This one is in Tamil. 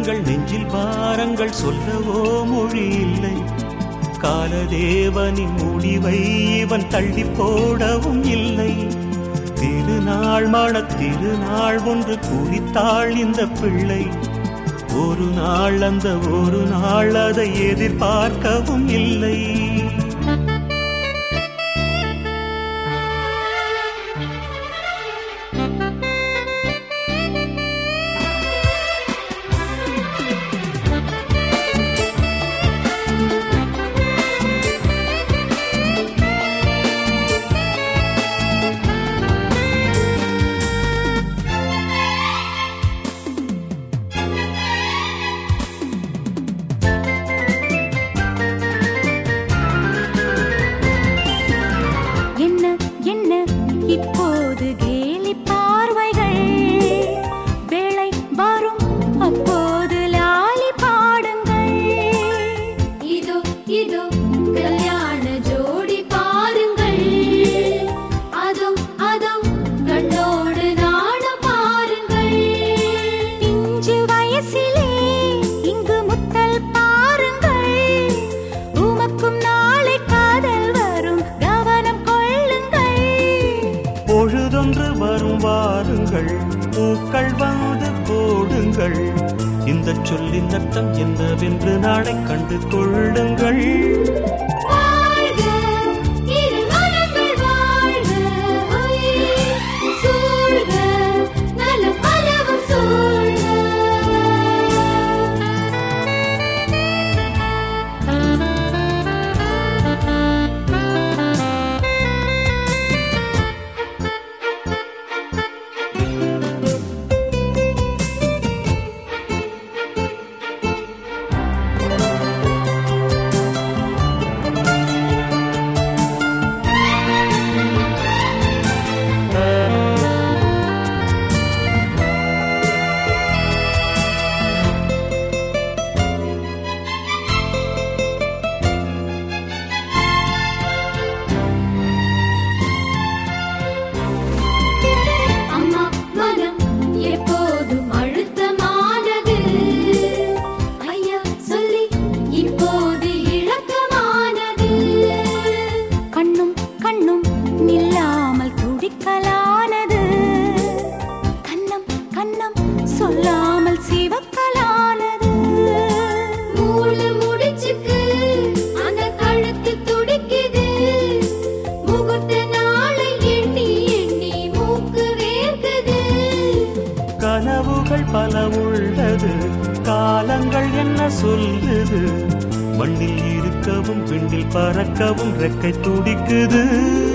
எங்கள் நெஞ்சில் பாரங்கள் சொல்லவோ மொழி இல்லை காலதேவனின் முடிவை இவன் தள்ளி போடவும் இல்லை திருநாள் மண திருநாள் ஒன்று குறித்தாள் இந்த பிள்ளை ஒரு நாள் அந்த ஒரு நாள் அதை எதிர்பார்க்கவும் இல்லை என்ன என்ன இப்போது கேலி பார்வைகள் வேளை வரும் அப்போது லாலி பாடுங்கள் இதோ இதோ கல்யாண ஜோடி பாருங்கள் அதோ அதோ கண்ணோடு நாணம் பாருங்கள் பிஞ்சு வயசிலே இங்கு முத்தல் பாருங்கள் உமக்கும் நாளை காதல் வரும் கவனம் கொள்ளுங்கள் பொழுதொன்று வரும் வாருங்கள் பூக்கள் வந்து போடுங்கள் இந்த சொல்லின் அர்த்தம் என்னவென்று நாளை கண்டு கொள்ளுங்கள் வாழ்க இரு மனங்கள் வாழ்க ஒயே சூழ்க நல பலவும் சூழ்க அம்மா மனம் எப்போதும் அழுத்தமானது ஐயா சொல்லி இப்போது இழக்கமானது கண்ணும் கண்ணும் நில்லாமல் துடிக்கலானது கண்ணம் கண்ணம் சொல்லாமல் சிவக்கலானது மூணு முடிச்சுக்கு அந்த கழுத்து துடிக்குது முகூர்த்த நாளை எண்ணி எண்ணி மூக்கு வேர்க்குது கனவுகள் பல உள்ளது காலங்கள் என்ன சொல்லுது மண்ணில் இருக்கவும் விண்ணில் பறக்கவும் ரெக்கை துடிக்குது